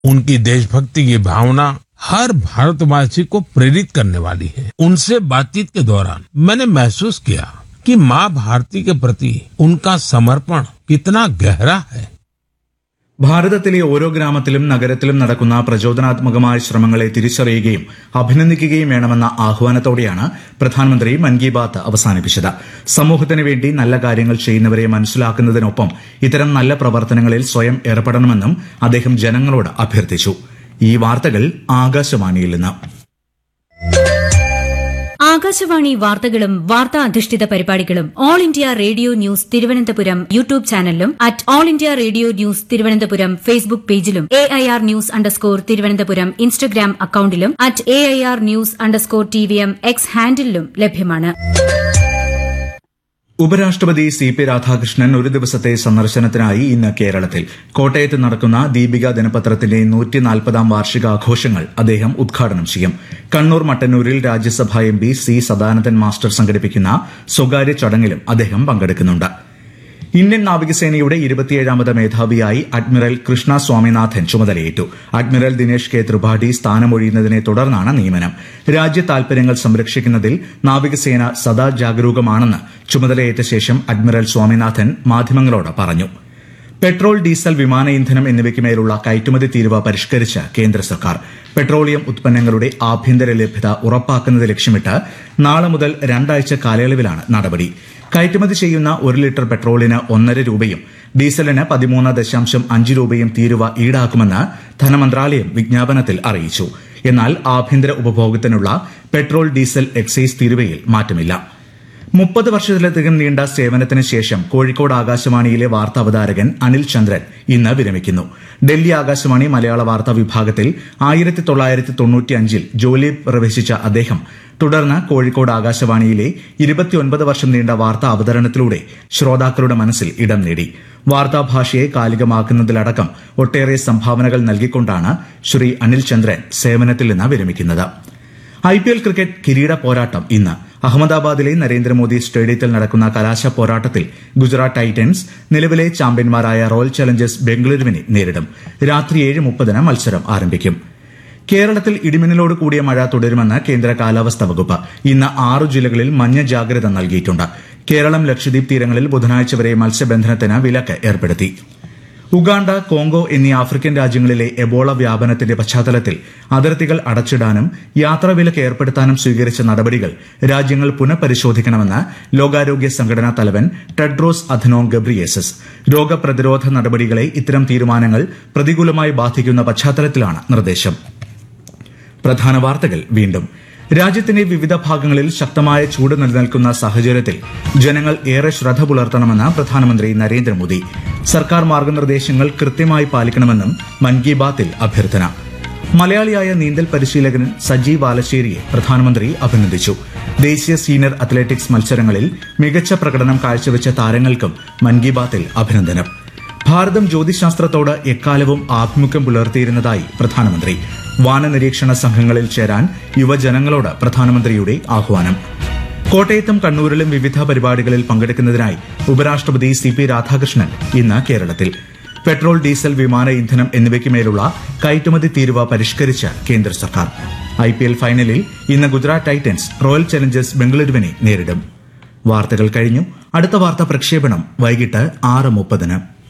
उनकी देशभक्ति की भावना हर भारतवासी को प्रेरित करने वाली है उनसे बातचीत के दौरान मैंने महसूस किया कि माँ भारती के प्रति उनका समर्पण कितना गहरा है ഭാരതത്തിലെ ഓരോ ഗ്രാമത്തിലും നഗരത്തിലും നടക്കുന്ന പ്രചോദനാത്മകമായ ശ്രമങ്ങളെ തിരിച്ചറിയുകയും അഭിനന്ദിക്കുകയും വേണമെന്ന ആഹ്വാനത്തോടെയാണ് പ്രധാനമന്ത്രി മൻ കി ബാത്ത് അവസാനിപ്പിച്ചത് സമൂഹത്തിന് വേണ്ടി നല്ല കാര്യങ്ങൾ ചെയ്യുന്നവരെ മനസ്സിലാക്കുന്നതിനൊപ്പം ഇത്തരം നല്ല പ്രവർത്തനങ്ങളിൽ സ്വയം ഏർപ്പെടണമെന്നും അദ്ദേഹം ജനങ്ങളോട് അഭ്യർത്ഥിച്ചു ഈ വാർത്തകൾ ആകാശവാണിയിൽ നിന്ന് ആകാശവാണി വാർത്തകളും വാർത്താ അധിഷ്ഠിത പരിപാടികളും all India radio news Thiruvananthapuram YouTube ചാനലിലും at all India radio news Thiruvananthapuram Facebook പേജിലും A I R news underscore Thiruvananthapuram Instagram അക്കൌണ്ടിലും at A I R news underscore T V M X ഹാൻഡിലും ലഭ്യമാണ് ഉപരാഷ്ട്രപതി സി പി രാധാകൃഷ്ണൻ ഒരു ദിവസത്തെ സന്ദർശനത്തിനായി ഇന്ന് കേരളത്തിൽ കോട്ടയത്ത് നടക്കുന്ന ദീപിക ദിനപത്രത്തിന്റെ നൂറ്റിനാൽപ്പതാം വാർഷികാഘോഷങ്ങൾ അദ്ദേഹം ഉദ്ഘാടനം ചെയ്യും കണ്ണൂർ മട്ടന്നൂരിൽ Rajyasabha M P C Sadanandan master സംഘടിപ്പിക്കുന്ന സ്വകാര്യ ചടങ്ങിലും അദ്ദേഹം പങ്കെടുക്കുന്നുണ്ട് ഇന്ത്യൻ നാവികസേനയുടെ ഇരുപത്തിയേഴാമത് മേധാവിയായി അഡ്മിറൽ കൃഷ്ണ സ്വാമിനാഥൻ ചുമതലയേറ്റു അഡ്മിറൽ ദിനേഷ് കെ ത്രിപാഠി സ്ഥാനമൊഴിയുന്നതിനെ തുടർന്നാണ് നിയമനം രാജ്യ താൽപര്യങ്ങൾ സംരക്ഷിക്കുന്നതിൽ നാവികസേന സദാ ജാഗരൂകമാണെന്ന് ചുമതലയേറ്റ ശേഷം അഡ്മിറൽ സ്വാമിനാഥൻ മാധ്യമങ്ങളോട് പറഞ്ഞു പെട്രോൾ ഡീസൽ വിമാന ഇന്ധനം എന്നിവയ്ക്ക് മേലുള്ള കയറ്റുമതി തീരുവ പരിഷ്കരിച്ച് കേന്ദ്ര സർക്കാർ പെട്രോളിയം ഉത്പന്നങ്ങളുടെ ആഭ്യന്തര ലഭ്യത ഉറപ്പാക്കുന്നത് ലക്ഷ്യമിട്ട് നാളെ മുതൽ രണ്ടാഴ്ച കാലയളവിലാണ് നടപടി കയറ്റുമതി ചെയ്യുന്ന ഒരു ലിറ്റർ പെട്രോളിന് ഒന്നര രൂപയും ഡീസലിന് പതിമൂന്ന് ദശാംശം അഞ്ച് രൂപയും തീരുവ ഈടാക്കുമെന്ന് ധനമന്ത്രാലയം വിജ്ഞാപനത്തിൽ അറിയിച്ചു എന്നാൽ ആഭ്യന്തര ഉപഭോഗത്തിനുള്ള പെട്രോൾ ഡീസൽ എക്സൈസ് തീരുവയിൽ മാറ്റമില്ല മുപ്പത് വർഷത്തിലധികം നീണ്ട സേവനത്തിന് ശേഷം കോഴിക്കോട് ആകാശവാണിയിലെ വാർത്താ അവതാരകൻ അനിൽ ചന്ദ്രൻ ഇന്ന് വിരമിക്കുന്നു ഡൽഹി ആകാശവാണി മലയാള വാർത്താ വിഭാഗത്തിൽ ആയിരത്തി തൊള്ളായിരത്തി തൊണ്ണൂറ്റിയഞ്ചിൽ ജോലി പ്രവേശിച്ച അദ്ദേഹം തുടർന്ന് കോഴിക്കോട് ആകാശവാണിയിലെ ഇരുപത്തിയൊൻപത് വർഷം നീണ്ട വാർത്താ അവതരണത്തിലൂടെ ശ്രോതാക്കളുടെ മനസ്സിൽ ഇടം നേടി വാർത്താഭാഷയെ കാലികമാക്കുന്നതിലടക്കം ഒട്ടേറെ സംഭാവനകൾ നൽകിക്കൊണ്ടാണ് ശ്രീ അനിൽ ചന്ദ്രൻ സേവനത്തിൽ നിന്ന് വിരമിക്കുന്നത് ഐ പി എൽ ക്രിക്കറ്റ് കിരീട പോരാട്ടം ഇന്ന് അഹമ്മദാബാദിലെ നരേന്ദ്രമോദി സ്റ്റേഡിയത്തിൽ നടക്കുന്ന കലാശ പോരാട്ടത്തിൽ ഗുജറാത്ത് ടൈറ്റൻസ് നിലവിലെ ചാമ്പ്യന്മാരായ റോയൽ ചലഞ്ചേഴ്സ് ബംഗളൂരുവിനെ നേരിടും രാത്രി ഏഴ് മുപ്പതിന് മത്സരം ആരംഭിക്കും കേരളത്തിൽ ഇടിമിന്നലോട് കൂടിയ മഴ തുടരുമെന്ന് കേന്ദ്ര കാലാവസ്ഥാ വകുപ്പ് ഇന്ന് ആറു ജില്ലകളിൽ മഞ്ഞ ജാഗ്രത നൽകിയിട്ടുണ്ട് കേരളം ലക്ഷദ്വീപ് തീരങ്ങളിൽ ബുധനാഴ്ച വരെ മത്സ്യബന്ധനത്തിന് വിലക്ക് ഏർപ്പെടുത്തി ഉഗാണ്ട കോങ്കോ എന്നീ ആഫ്രിക്കൻ രാജ്യങ്ങളിലെ എബോള വ്യാപനത്തിന്റെ പശ്ചാത്തലത്തിൽ അതിർത്തികൾ അടച്ചിടാനും യാത്രാവിലക്ക് ഏർപ്പെടുത്താനും സ്വീകരിച്ച നടപടികൾ രാജ്യങ്ങൾ പുനഃപരിശോധിക്കണമെന്ന് ലോകാരോഗ്യ സംഘടനാ തലവൻ ടെഡ്രോസ് അധനോം ഗബ്രിയേസസ് രോഗപ്രതിരോധ നടപടികളെ ഇത്തരം തീരുമാനങ്ങൾ പ്രതികൂലമായി ബാധിക്കുന്ന പശ്ചാത്തലത്തിലാണ് നിർദ്ദേശം പ്രധാന വാർത്തകൾ വീണ്ടും രാജ്യത്തിന്റെ വിവിധ ഭാഗങ്ങളിൽ ശക്തമായ ചൂട് നിലനിൽക്കുന്ന സാഹചര്യത്തിൽ ജനങ്ങൾ ഏറെ ശ്രദ്ധ പുലർത്തണമെന്ന് പ്രധാനമന്ത്രി നരേന്ദ്രമോദി സർക്കാർ മാർഗനിർദ്ദേശങ്ങൾ കൃത്യമായി പാലിക്കണമെന്നും മൻ കി ബാത്തിൽ അഭ്യർത്ഥന മലയാളിയായ നീന്തൽ പരിശീലകൻ സജീവ് ആലശ്ശേരിയെ പ്രധാനമന്ത്രി അഭിനന്ദിച്ചു ദേശീയ സീനിയർ അത്ലറ്റിക്സ് മത്സരങ്ങളിൽ മികച്ച പ്രകടനം കാഴ്ചവെച്ച താരങ്ങൾക്കും മൻ കി ബാത്തിൽ അഭിനന്ദനം ഭാരതം ജ്യോതിശാസ്ത്രത്തോട് എക്കാലവും ആഭിമുഖ്യം പുലർത്തിയിരുന്നതായി പ്രധാനമന്ത്രി വാനനിരീക്ഷണ സംഘങ്ങളിൽ ചേരാൻ യുവജനങ്ങളോട് പ്രധാനമന്ത്രിയുടെ ആഹ്വാനം കോട്ടയത്തും കണ്ണൂരിലും വിവിധ പരിപാടികളിൽ പങ്കെടുക്കുന്നതിനായി ഉപരാഷ്ട്രപതി സി പി രാധാകൃഷ്ണൻ ഇന്ന് കേരളത്തിൽ പെട്രോൾ ഡീസൽ വിമാന ഇന്ധനം എന്നിവയ്ക്ക് മേലുള്ള കയറ്റുമതി തീരുവ പരിഷ്കരിച്ച് കേന്ദ്ര സർക്കാർ ഐ പി എൽ ഫൈനലിൽ ഇന്ന് ഗുജറാത്ത് ടൈറ്റൻസ് റോയൽ ചലഞ്ചേഴ്സ് ബംഗളൂരുവിനെ നേരിടും വാർത്തകൾ കഴിഞ്ഞു അടുത്ത വാർത്താ പ്രക്ഷേപണം വൈകിട്ട് ആറ് മുപ്പതിന്